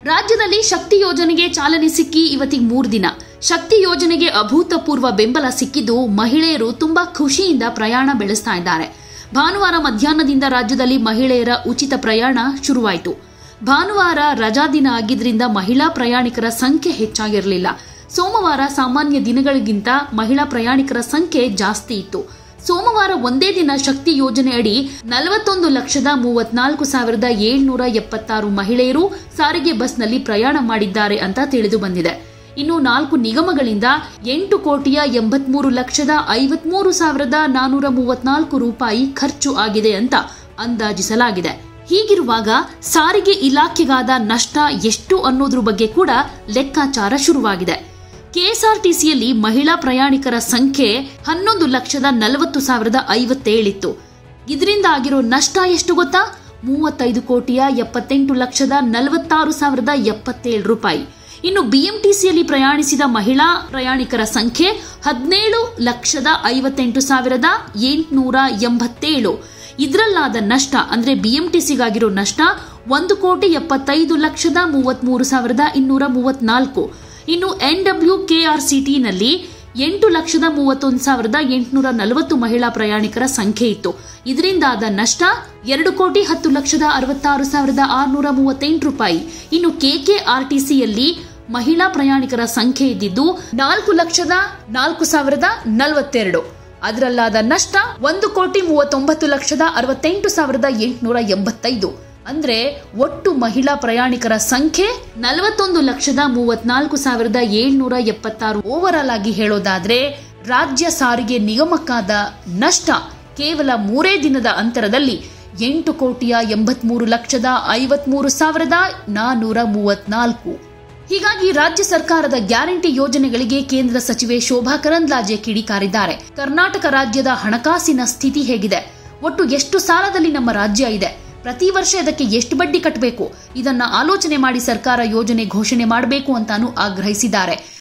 ರಾಜ್ಯದಲ್ಲಿ ಶಕ್ತಿ ಯೋಜನೆಗೆ ಚಾಲನೆ ಸಿಕ್ಕಿ ಇವತ್ತಿಗೆ ಮೂರು ದಿನ ಶಕ್ತಿ ಯೋಜನೆಗೆ ಅಭೂತಪೂರ್ವ ಬೆಂಬಲ ಸಿಕ್ಕಿದ್ದು ಮಹಿಳೆಯರು ತುಂಬಾ ಖುಷಿಯಿಂದ ಪ್ರಯಾಣ ಬೆಳೆಸ್ತಾ ಇದ್ದಾರೆ ಭಾನುವಾರ ಮಧ್ಯಾಹ್ನದಿಂದ ರಾಜ್ಯದಲ್ಲಿ ಮಹಿಳೆಯರ ಉಚಿತ ಪ್ರಯಾಣ ಶುರುವಾಯಿತು ಭಾನುವಾರ ರಜಾ ದಿನ ಆಗಿದ್ರಿಂದ ಮಹಿಳಾ ಪ್ರಯಾಣಿಕರ ಸಂಖ್ಯೆ ಹೆಚ್ಚಾಗಿರಲಿಲ್ಲ ಸೋಮವಾರ ಸಾಮಾನ್ಯ ದಿನಗಳಿಗಿಂತ ಮಹಿಳಾ ಪ್ರಯಾಣಿಕರ ಸಂಖ್ಯೆ ಜಾಸ್ತಿ ಇತ್ತು ಸೋಮವಾರ ಒಂದೇ ದಿನ ಶಕ್ತಿ ಯೋಜನೆ ಅಡಿ ನಲವತ್ತೊಂದು ಲಕ್ಷದ ಮೂವತ್ನಾಲ್ಕು ಸಾವಿರದ ಏಳ್ನೂರ ಎಪ್ಪತ್ತಾರು ಮಹಿಳೆಯರು ಸಾರಿಗೆ ಬಸ್ನಲ್ಲಿ ಪ್ರಯಾಣ ಮಾಡಿದ್ದಾರೆ ಅಂತ ತಿಳಿದು ಬಂದಿದೆ ಇನ್ನು ನಾಲ್ಕು ನಿಗಮಗಳಿಂದ ಎಂಟು ಕೋಟಿಯ ಎಂಬತ್ಮೂರು ಲಕ್ಷದ ಐವತ್ಮೂರು ಸಾವಿರದ ನಾನೂರ ಮೂವತ್ನಾಲ್ಕು ರೂಪಾಯಿ ಖರ್ಚು ಆಗಿದೆ ಅಂತ ಅಂದಾಜಿಸಲಾಗಿದೆ ಹೀಗಿರುವಾಗ ಸಾರಿಗೆ ಇಲಾಖೆಗಾದ ನಷ್ಟ ಎಷ್ಟು ಅನ್ನೋದ್ರ ಬಗ್ಗೆ ಕೂಡ ಲೆಕ್ಕಾಚಾರ ಶುರುವಾಗಿದೆ ಕೆಎಸ್ಆರ್ಟಿಸಿಯಲ್ಲಿ ಮಹಿಳಾ ಪ್ರಯಾಣಿಕರ ಸಂಖ್ಯೆ ಹನ್ನೊಂದು ಲಕ್ಷದ ನಲವತ್ತು ಸಾವಿರದ ಐವತ್ತೇಳಿತ್ತು ಇದರಿಂದ ಆಗಿರೋ ನಷ್ಟ ಎಷ್ಟು ಗೊತ್ತಾ ಮೂವತ್ತೈದು ಕೋಟಿಯ ಎಪ್ಪತ್ತೆಂಟು ಲಕ್ಷದ ನಲವತ್ತಾರು ಸಾವಿರದ ಎಪ್ಪತ್ತೇಳು ರೂಪಾಯಿ ಇನ್ನು ಬಿಎಂಟಿಸಿಯಲ್ಲಿ ಪ್ರಯಾಣಿಸಿದ ಮಹಿಳಾ ಪ್ರಯಾಣಿಕರ ಸಂಖ್ಯೆ ಹದಿನೇಳು ಲಕ್ಷದ ಐವತ್ತೆಂಟು ಸಾವಿರದ ಎಂಟುನೂರ ಎಂಬತ್ತೇಳು ಇದರಲ್ಲಾದ ನಷ್ಟ ಅಂದ್ರೆ ಬಿಎಂಟಿಸಿಗಾಗಿರೋ ನಷ್ಟ ಒಂದು ಕೋಟಿ ಎಪ್ಪತ್ತೈದು ಲಕ್ಷದ ಮೂವತ್ಮೂರು ಸಾವಿರದ ಇನ್ನೂರ ಮೂವತ್ನಾಲ್ಕು ಇನ್ನು ಎನ್ಡಬ್ಲ್ಯೂ ಕೆಆರ್ಸಿಟಿನಲ್ಲಿ ಎಂಟು ಲಕ್ಷದ ಮೂವತ್ತೊಂದು ಸಾವಿರದ ಎಂಟುನೂರ ನಲವತ್ತು ಮಹಿಳಾ ಪ್ರಯಾಣಿಕರ ಸಂಖ್ಯೆ ಇತ್ತು ಇದರಿಂದಾದ ನಷ್ಟ ಎರಡು ಕೋಟಿ ಹತ್ತು ಲಕ್ಷದ ಅರವತ್ತಾರು ಸಾವಿರದ ಆರುನೂರ ಮೂವತ್ತೆಂಟು ರೂಪಾಯಿ ಇನ್ನು ಕೆಕೆಆರ್ಟಿಸಿಯಲ್ಲಿ ಮಹಿಳಾ ಪ್ರಯಾಣಿಕರ ಸಂಖ್ಯೆ ಇದ್ದಿದ್ದು ನಾಲ್ಕು ಲಕ್ಷದ ನಾಲ್ಕು ಸಾವಿರದ ನಲವತ್ತೆರಡು ಅದರಲ್ಲಾದ ನಷ್ಟ ಒಂದು ಕೋಟಿ ಮೂವತ್ತೊಂಬತ್ತು ಲಕ್ಷದ ಅರವತ್ತೆಂಟು ಸಾವಿರದ ಎಂಟುನೂರ ಎಂಬತ್ತೈದು ಅಂದ್ರೆ ಒಟ್ಟು ಮಹಿಳಾ ಪ್ರಯಾಣಿಕರ ಸಂಖ್ಯೆ ನಲವತ್ತೊಂದು ಲಕ್ಷದ ಮೂವತ್ನಾಲ್ಕು ಸಾವಿರದ ಏಳ್ನೂರ ಎಪ್ಪತ್ತಾರು ಓವರ್ ಆಲ್ ಆಗಿ ಹೇಳೋದಾದ್ರೆ ರಾಜ್ಯ ಸಾರಿಗೆ ನಿಗಮಕ್ಕಾದ ನಷ್ಟ ಕೇವಲ ಮೂರೇ ದಿನದ ಅಂತರದಲ್ಲಿ ಎಂಟು ಕೋಟಿಯ ಎಂಬತ್ಮೂರು ಲಕ್ಷದ ಐವತ್ಮೂರು ಸಾವಿರದ ನಾನೂರ ಮೂವತ್ನಾಲ್ಕು ಹೀಗಾಗಿ ರಾಜ್ಯ ಸರ್ಕಾರದ ಗ್ಯಾರಂಟಿ ಯೋಜನೆಗಳಿಗೆ ಕೇಂದ್ರ ಸಚಿವೆ ಶೋಭಾ ಕರಂದ್ಲಾಜೆ ಕಿಡಿಕಾರಿದ್ದಾರೆ ಕರ್ನಾಟಕ ರಾಜ್ಯದ ಹಣಕಾಸಿನ ಸ್ಥಿತಿ ಹೇಗಿದೆ ಒಟ್ಟು ಎಷ್ಟು ಸಾಲದಲ್ಲಿ ನಮ್ಮ ರಾಜ್ಯ ಇದೆ ಪ್ರತಿ ವರ್ಷ ಇದಕ್ಕೆ ಎಷ್ಟು ಬಡ್ಡಿ ಕಟ್ಟಬೇಕು ಇದನ್ನ ಆಲೋಚನೆ ಮಾಡಿ ಸರ್ಕಾರ ಯೋಜನೆ ಘೋಷಣೆ ಮಾಡಬೇಕು ಅಂತಾನು ಆಗ್ರಹಿಸಿದ್ದಾರೆ